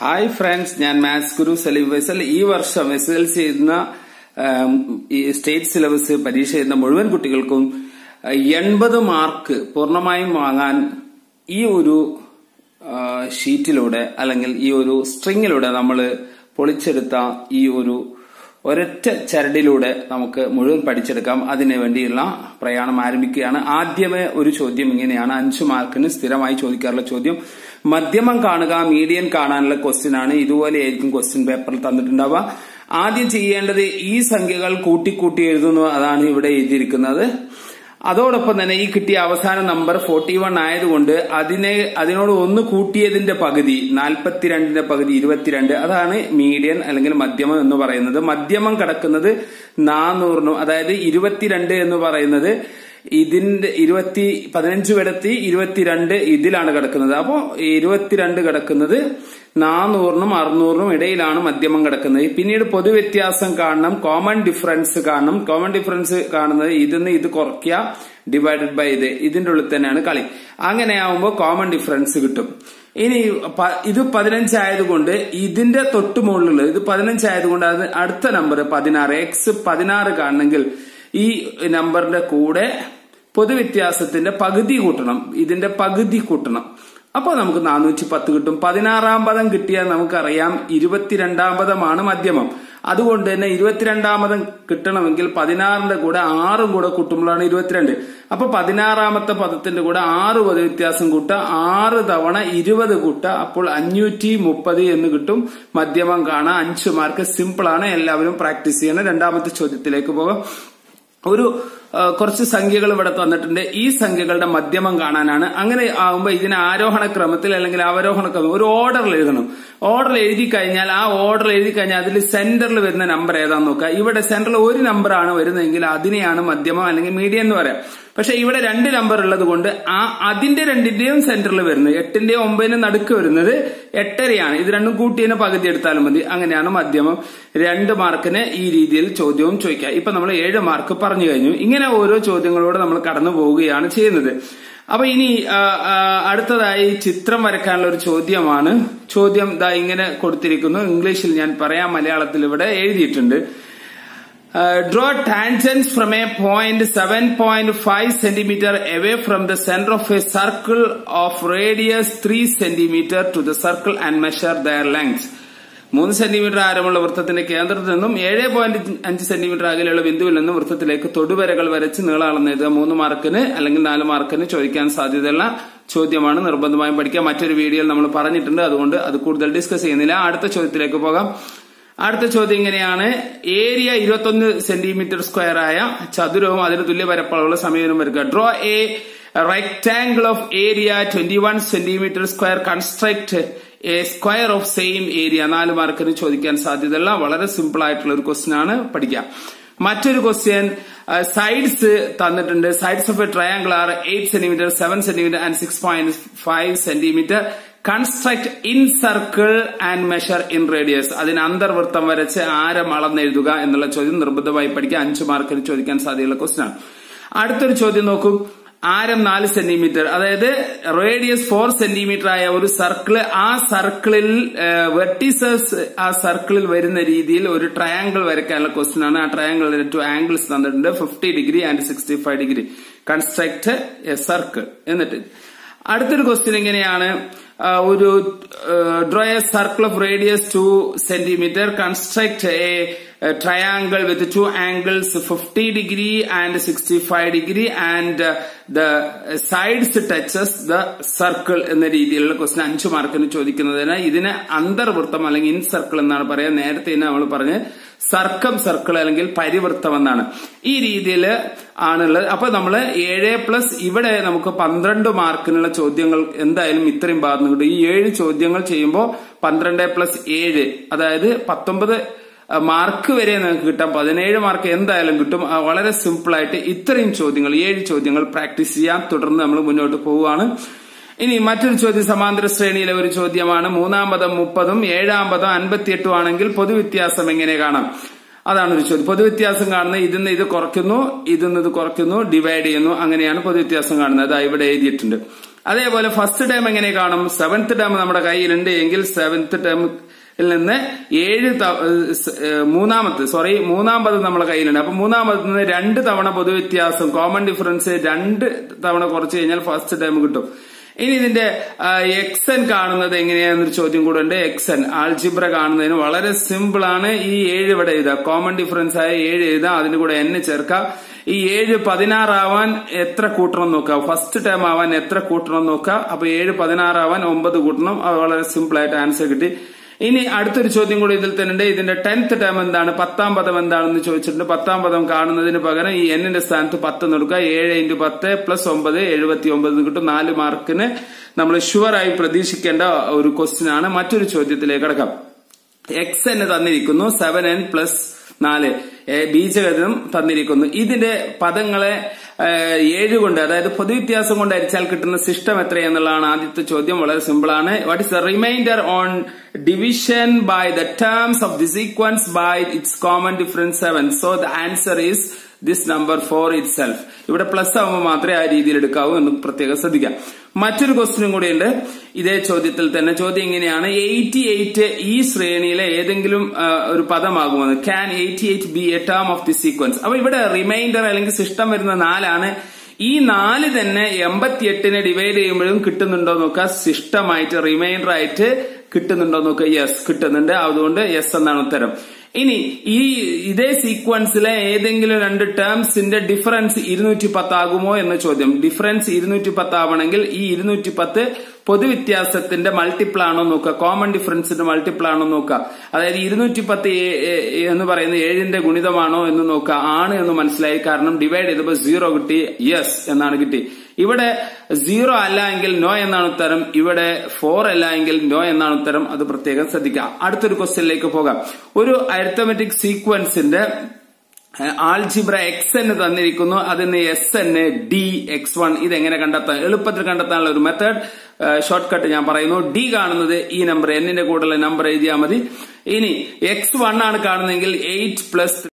Hi friends ഞാൻ maths ഗുരു സലീം ഫൈസൽ ഈ വർഷം എസ് എൽ സി എഴുതുന്ന ആം, ഈ സ്റ്റേറ്റ് സിലബസ് പരീക്ഷ എഴുതുന്ന മുഴുവൻ കുട്ടികൾക്കും എൺപത് മാർക്ക് പൂർണ്ണമായും വാങ്ങാൻ ഈ ഒരു ആ, ഷീറ്റിലൂടെ അല്ലെങ്കിൽ ഈ ഒരു സ്ട്രിങ്ങിലൂടെ നമ്മൾ പൊളിച്ചെടുത്ത ഈ ഒരു ഒരൊറ്റ ചരടിലൂടെ നമുക്ക് മുഴുവൻ പഠിച്ചെടുക്കാം അതിനു വേണ്ടിയുള്ള പ്രയാണം ആരംഭിക്കുകയാണ് ആദ്യമേ ഒരു ചോദ്യം ഇങ്ങനെയാണ് അഞ്ചു മാർക്കിന് സ്ഥിരമായി ചോദിക്കാറുള്ള ചോദ്യം മധ്യമം കാണുക മീഡിയൻ കാണാനുള്ള ക്വസ്റ്റ്യൻ ആണ് ഇതുപോലെയായിരിക്കും ക്വസ്റ്റ്യൻ പേപ്പറിൽ തന്നിട്ടുണ്ടാവുക ആദ്യം ചെയ്യേണ്ടത് ഈ സംഖ്യകൾ കൂട്ടിക്കൂട്ടി എഴുതുന്നു അതാണ് ഇവിടെ എഴുതിയിരിക്കുന്നത് അതോടൊപ്പം തന്നെ ഈ കിട്ടിയ അവസാന നമ്പർ ഫോർട്ടി വൺ ആയതുകൊണ്ട് അതിനെ അതിനോട് ഒന്ന് കൂട്ടിയതിന്റെ പകുതി നാൽപ്പത്തിരണ്ടിന്റെ പകുതി ഇരുപത്തിരണ്ട് അതാണ് മീഡിയൻ അല്ലെങ്കിൽ മധ്യമം എന്ന് പറയുന്നത് മധ്യമം കിടക്കുന്നത് നാനൂറിനും അതായത് ഇരുപത്തിരണ്ട് എന്ന് പറയുന്നത് ഇതിന്റെ ഇരുപത്തി പതിനഞ്ച് കിടത്തി ഇരുപത്തിരണ്ട് ഇതിലാണ് കിടക്കുന്നത് അപ്പോ ഇരുപത്തിരണ്ട് കിടക്കുന്നത് നാനൂറിനും അറുന്നൂറിനും ഇടയിലാണ് മധ്യമം കിടക്കുന്നത് പിന്നീട് പൊതുവ്യത്യാസം കാണണം കോമൺ ഡിഫറൻസ് കാണണം കോമൺ ഡിഫറൻസ് കാണുന്നത് ഇതിന്ന് ഇത് കുറയ്ക്കുക ഡിവൈഡഡ് ബൈ ഇത് ഇതിന്റെ ഉള്ളിൽ തന്നെയാണ് കളി അങ്ങനെ ആവുമ്പോൾ കോമൺ ഡിഫറൻസ് കിട്ടും ഇനി പ- ഇത് പതിനഞ്ചായതുകൊണ്ട് ഇതിന്റെ തൊട്ട് മുകളിലുള്ളത് ഇത് പതിനഞ്ചായതുകൊണ്ട് അത് അടുത്ത നമ്പർ പതിനാറ് എക്സ് പതിനാറ് കാണണമെങ്കിൽ ഈ നമ്പറിന്റെ കൂടെ പൊതുവ്യത്യാസത്തിന്റെ പകുതി കൂട്ടണം ഇതിന്റെ പകുതി കൂട്ടണം അപ്പൊ നമുക്ക് നാനൂറ്റി പത്ത് കിട്ടും പതിനാറാം പദം കിട്ടിയാൽ നമുക്കറിയാം ഇരുപത്തിരണ്ടാം പദമാണ് മധ്യമം അതുകൊണ്ട് തന്നെ ഇരുപത്തിരണ്ടാം പദം കിട്ടണമെങ്കിൽ പതിനാറിന്റെ കൂടെ ആറും കൂടെ കൂട്ടുമ്പോഴാണ് ഇരുപത്തിരണ്ട് അപ്പൊ പതിനാറാമത്തെ പദത്തിന്റെ കൂടെ ആറ് പദ വ്യത്യാസം കൂട്ടുക ആറ് തവണ ഇരുപത് കൂട്ടുക അപ്പോൾ അഞ്ഞൂറ്റി മുപ്പത് എന്ന് കിട്ടും മധ്യമം കാണാം അഞ്ച് മാർക്ക് സിമ്പിൾ ആണ് എല്ലാവരും പ്രാക്ടീസ് ചെയ്യണം രണ്ടാമത്തെ ചോദ്യത്തിലേക്ക് പോകാം ഒരു ആ, കുറച്ച് സംഖ്യകൾ ഇവിടെ തന്നിട്ടുണ്ട് ഈ സംഖ്യകളുടെ മധ്യമം കാണാനാണ് അങ്ങനെ ആവുമ്പോൾ ഇതിന് ആരോഹണ ക്രമത്തിൽ അല്ലെങ്കിൽ അവരോഹണ ക്രമം ഒരു ഓർഡറിൽ എഴുതണം ഓർഡറിൽ എഴുതി കഴിഞ്ഞാൽ ആ ഓർഡറിൽ എഴുതി കഴിഞ്ഞാൽ അതിൽ സെന്ററിൽ വരുന്ന നമ്പർ ഏതാന്ന് നോക്കുക ഇവിടെ സെന്ററിൽ ഒരു നമ്പറാണ് വരുന്നതെങ്കിൽ അതിനെയാണ് മധ്യമം അല്ലെങ്കിൽ മീഡിയം എന്ന് പറയാം പക്ഷെ ഇവിടെ രണ്ട് നമ്പർ ഉള്ളത് കൊണ്ട് ആ അതിന്റെ രണ്ടിന്റെയും സെന്ററിൽ വരുന്നത് എട്ടിന്റെയും ഒമ്പതിനും നടുക്ക് വരുന്നത് എട്ടരയാണ് ഇത് രണ്ടും കൂട്ടിയതിന് പകുതി എടുത്താലും മതി അങ്ങനെയാണ് മധ്യമം രണ്ട് മാർക്കിന് ഈ രീതിയിൽ ചോദ്യവും ചോദിക്കുക ഇപ്പൊ നമ്മൾ ഏഴ് മാർക്ക് പറഞ്ഞു കഴിഞ്ഞു ഇങ്ങനെ ഓരോ ചോദ്യങ്ങളോട് നമ്മൾ കടന്നു പോവുകയാണ് ചെയ്യുന്നത് അപ്പൊ ഇനി ആ, ആ, അടുത്തതായി ചിത്രം വരയ്ക്കാനുള്ള ഒരു ചോദ്യമാണ് ചോദ്യം ദാ ഇങ്ങനെ കൊടുത്തിരിക്കുന്നു ഇംഗ്ലീഷിൽ ഞാൻ പറയാം മലയാളത്തിൽ ഇവിടെ എഴുതിയിട്ടുണ്ട് Uh, draw tangents from a point 7.5 centimeter away from the center of a circle of radius 3 centimeter to the circle and measure their lengths. മൂന്ന് സെന്റിമീറ്റർ ആരമുള്ള വൃത്തത്തിന്റെ കേന്ദ്രത്തിൽ നിന്നും ഏഴ് പോയിന്റ് അഞ്ച് സെന്റിമീറ്റർ അകലെയുള്ള ബിന്ദുവിൽ നിന്നും വൃത്തത്തിലേക്ക് തൊടുവരകൾ വരച്ച് നീളാളെന്ന് എഴുതുക മൂന്ന് മാർക്കിന് അല്ലെങ്കിൽ നാല് മാർക്കിന് ചോദിക്കാൻ സാധ്യതയുള്ള ചോദ്യമാണ് നിർബന്ധമായും പഠിക്കുക മറ്റൊരു വീഡിയോയിൽ നമ്മൾ പറഞ്ഞിട്ടുണ്ട് അതുകൊണ്ട് അത് കൂടുതൽ ഡിസ്കസ് ചെയ്യുന്നില്ല അടുത്ത ചോദ്യത്തിലേക്ക് പോകാം അടുത്ത ചോദ്യം ഇങ്ങനെയാണ് ഏരിയ ഇരുപത്തൊന്ന് സെന്റിമീറ്റർ സ്ക്വയർ ആയ ചതുരവും അതിന് തുല്യ പരപ്പളവുള്ള സമീപനം വരിക draw a rectangle of area twenty one centimetre square construct a square of same area നാല് മാർക്കിന് ചോദിക്കാൻ സാധ്യതയുള്ള വളരെ സിമ്പിൾ ആയിട്ടുള്ള ഒരു ക്വസ്റ്റ്യൻ ആണ് പഠിക്കുക മറ്റൊരു ക്വസ്റ്റ്യൻ സൈഡ്സ് തന്നിട്ടുണ്ട് sides of a triangle are eight centimetre seven centimetre and six point five centimetre construct incircle and measure inradius അതിന് അന്തർവൃത്തം വരച്ച് ആരം അളന്നെഴുതുക എന്നുള്ള ചോദ്യം നിർബന്ധമായി പഠിക്കുക അഞ്ച് മാർക്കിന് ചോദിക്കാൻ സാധ്യതയുള്ള ക്വസ്റ്റ്യൻ ആണ് അടുത്തൊരു ചോദ്യം നോക്കൂ ആരം നാല് സെന്റിമീറ്റർ അതായത് റേഡിയസ് ഫോർ സെന്റിമീറ്റർ ആയ ഒരു സർക്കിള് ആ സർക്കിളിൽ വെർട്ടീസസ് ആ സർക്കിളിൽ വരുന്ന രീതിയിൽ ഒരു ട്രയാങ്കിൾ വരയ്ക്കാനുള്ള ക്വസ്റ്റ്യൻ ആണ് ആ ട്രയാങ്കിളിൽ ടു ആംഗിൾസ് തന്നിട്ടുണ്ട് fifty degree and sixty five degree construct a circle എന്നിട്ട് അടുത്തൊരു ക്വസ്റ്റ്യൻ ഇങ്ങനെയാണ് ആ, ഒരു draw a circle of radius two centimetre construct a triangle with two angles fifty degree and sixty five degree and the sides touches the circle എന്ന രീതിയിലുള്ള question അഞ്ചു മാർക്കിന് ചോദിക്കുന്നതിന് ഇതിന് അന്തർവൃത്തം അല്ലെങ്കിൽ ഇൻ സർക്കിൾ എന്നാണ് പറയുക നേരത്തെ തന്നെ നമ്മൾ പറഞ്ഞ് സർക്കം സർക്കിൾ അല്ലെങ്കിൽ പരിവൃത്തം എന്നാണ് ഈ രീതിയിൽ ആണുള്ളത് അപ്പൊ നമ്മൾ ഏഴ് പ്ലസ് ഇവിടെ നമുക്ക് പന്ത്രണ്ട് മാർക്കിനുള്ള ചോദ്യങ്ങൾ എന്തായാലും ഇത്രയും ഭാഗത്ത് കിട്ടും ഈ ഏഴ് ചോദ്യങ്ങൾ ചെയ്യുമ്പോൾ പന്ത്രണ്ട് പ്ലസ് ഏഴ് അതായത് പത്തൊമ്പത് മാർക്ക് വരെ നിങ്ങൾക്ക് കിട്ടാം പതിനേഴ് മാർക്ക് എന്തായാലും കിട്ടും ആ, വളരെ സിമ്പിൾ ആയിട്ട് ഇത്രയും ചോദ്യങ്ങൾ ഏഴ് ചോദ്യങ്ങൾ പ്രാക്ടീസ് ചെയ്യാം തുടർന്ന് നമ്മൾ മുന്നോട്ട് പോവുകയാണ് ഇനി മറ്റൊരു ചോദ്യം സമാന്തര ശ്രേണിയിലെ ഒരു ചോദ്യമാണ് മൂന്നാം പദം മുപ്പതും ഏഴാം പദം അൻപത്തിയെട്ടും ആണെങ്കിൽ പൊതുവ്യത്യാസം എങ്ങനെ കാണാം അതാണ് ഒരു ചോദ്യം പൊതുവ്യത്യാസം കാണുന്നത് ഇതിന്ന് ഇത് കുറയ്ക്കുന്നു ഇതിന്ന് ഇത് കുറയ്ക്കുന്നു ഡിവൈഡ് ചെയ്യുന്നു അങ്ങനെയാണ് പൊതുവ്യത്യാസം കാണുന്നത് അതാ ഇവിടെ എഴുതിയിട്ടുണ്ട് അതേപോലെ ഫസ്റ്റ് ടേം എങ്ങനെ കാണും സെവൻത്ത് ടേം നമ്മുടെ കയ്യിലുണ്ട് എങ്കിൽ സെവൻത്ത് ടേം ിൽ നിന്ന് ഏഴ് ത- ഏഹ് സ് ഏഹ് മൂന്നാമത്തെ സോറി മൂന്നാമത് നമ്മുടെ കയ്യിലുണ്ട് അപ്പൊ മൂന്നാമത് നിന്ന് രണ്ട് തവണ പൊതുവ്യത്യാസം കോമൺ ഡിഫറൻസ് രണ്ട് തവണ കുറച്ച് കഴിഞ്ഞാൽ ഫസ്റ്റ് ടൈം കിട്ടും ഇനി ഇതിന്റെ എക്സ് എൻ കാണുന്നത് എങ്ങനെയാണെന്നൊരു ചോദ്യം കൂടെ ഉണ്ട് എക്സ് എൻ ആൾജിബ്ര കാണുന്നതിന് വളരെ സിമ്പിൾ ആണ് ഈ ഏഴ് ഇവിടെ എഴുതുക കോമൺ ഡിഫറൻസ് ആയ ഏഴ് എഴുതാം അതിന് കൂടെ എൻ ചേർക്കാം ഈ ഏഴ് പതിനാറാവാൻ എത്ര കൂട്ടണം നോക്കുക ഫസ്റ്റ് ടൈം ആവാൻ എത്ര കൂട്ടണം നോക്കുക അപ്പൊ ഏഴ് പതിനാറാവാൻ ഒമ്പത് കൂട്ടണം അത് വളരെ സിമ്പിൾ ആയിട്ട് ആൻസർ കിട്ടി ഇനി അടുത്തൊരു ചോദ്യം കൂടി ഇതിൽ തന്നെ ഉണ്ട് ഇതിന്റെ ടെൻത്ത് ടേം എന്താണ് പത്താം പദം എന്താണെന്ന് ചോദിച്ചിട്ടുണ്ട് പത്താം പദം കാണുന്നതിന് പകരം ഈ എന്നിന്റെ സ്ഥാനത്ത് പത്ത് കൊടുക്കുക ഏഴ് ഇൻറ്റു പത്ത് പ്ലസ് ഒമ്പത് എഴുപത്തി ഒമ്പത് കിട്ടും നാല് മാർക്കിന് നമ്മൾ ഷുവറായി പ്രതീക്ഷിക്കേണ്ട ഒരു ക്വസ്റ്റ്യൻ ആണ് മറ്റൊരു ചോദ്യത്തിലേക്ക് കടക്കാം എക്സ് എന്ന് തന്നിരിക്കുന്നു സെവൻ എൻ പ്ലസ് നാല് ഏ, ബീജഗണിതം തന്നിരിക്കുന്നു ഇതിന്റെ പദങ്ങളെ ഏ, ഏഴ് കൊണ്ട് അതായത് പൊതുവ്യത്യാസം കൊണ്ട് അരിച്ചാൽ കിട്ടുന്ന സിസ്റ്റം എത്രയെന്നുള്ളതാണ് ആദ്യത്തെ ചോദ്യം വളരെ സിമ്പിൾ ആണ് what is the remainder on division by the terms of the sequence by its common difference seven so the answer is this number four itself ഇവിടെ പ്ലസ് ആവുമ്പോൾ മാത്രമേ ആ രീതിയിൽ എടുക്കാവൂ എന്ന് പ്രത്യേകം ശ്രദ്ധിക്കാം മറ്റൊരു ക്വസ്റ്റ്യനും കൂടിയുണ്ട് ഇതേ ചോദ്യത്തിൽ തന്നെ ചോദ്യം ഇങ്ങനെയാണ് എയ്റ്റി എയ്റ്റ് ഈ ശ്രേണിയിലെ ഏതെങ്കിലും ആ, ഒരു പദമാകുമെന്ന് can eighty eight be a term of the sequence അപ്പൊ ഇവിടെ റിമൈൻഡർ അല്ലെങ്കിൽ സിസ്റ്റം വരുന്ന നാലാണ് ഈ നാല് തന്നെ എൺപത്തിയെട്ടിനെ ഡിവൈഡ് ചെയ്യുമ്പോഴും കിട്ടുന്നുണ്ടോ നോക്കുക സിസ്റ്റമായിട്ട് റിമൈൻഡർ ആയിട്ട് കിട്ടുന്നുണ്ടോ നോക്കുക യെസ് കിട്ടുന്നുണ്ട് അതുകൊണ്ട് യെസ് എന്നാണ് ഉത്തരം ഇനി ഈ ഇതേ സീക്വൻസിലെ ഏതെങ്കിലും രണ്ട് ടേംസിന്റെ ഡിഫറൻസ് ഇരുന്നൂറ്റി പത്ത് ആകുമോ എന്ന ചോദ്യം ഡിഫറൻസ് ഇരുന്നൂറ്റി പത്ത് ആവണമെങ്കിൽ ഈ ഇരുന്നൂറ്റി പത്ത് പൊതുവ്യത്യാസത്തിന്റെ മൾട്ടിപ്പിൾ ആണോ നോക്കുക കോമൺ ഡിഫറൻസിന്റെ മൾട്ടിപ്പിൾ ആണോ നോക്കുക അതായത് ഇരുന്നൂറ്റി പത്ത് എന്ന് പറയുന്നത് ഏഴിന്റെ ഗുണിതമാണോ എന്ന് നോക്കുക ആണ് എന്ന് മനസ്സിലായി കാരണം ഡിവൈഡ് ചെയ്തപ്പോൾ സീറോ കിട്ടി യെസ് എന്നാണ് കിട്ടി ഇവിടെ സീറോ അല്ല എങ്കിൽ നോ എന്നാണ് ഉത്തരം ഇവിടെ ഫോർ അല്ല എങ്കിൽ നോ എന്നാണ് ഉത്തരം അത് പ്രത്യേകം ശ്രദ്ധിക്കുക അടുത്തൊരു ക്വസ്റ്റ്യനിലേക്ക് പോകാം ഒരു അരിത്തമെറ്റിക് സീക്വൻസിന്റെ ആൾജിബ്ര എക്സ് എന്ന് തന്നിരിക്കുന്നു അതിന് S N D X one ഇതെങ്ങനെ കണ്ടെത്താം എളുപ്പത്തിൽ കണ്ടെത്താനുള്ള ഒരു മെത്തേഡ് ഷോർട്ട് കട്ട് ഞാൻ പറയുന്നു ഡി കാണുന്നത് ഈ നമ്പർ എന്നിന്റെ കൂടുതൽ നമ്പർ എഴുതിയാൽ മതി ഇനി എക്സ് വൺ ആണ് കാണുന്നതെങ്കിൽ എയ്റ്റ് പ്ലസ്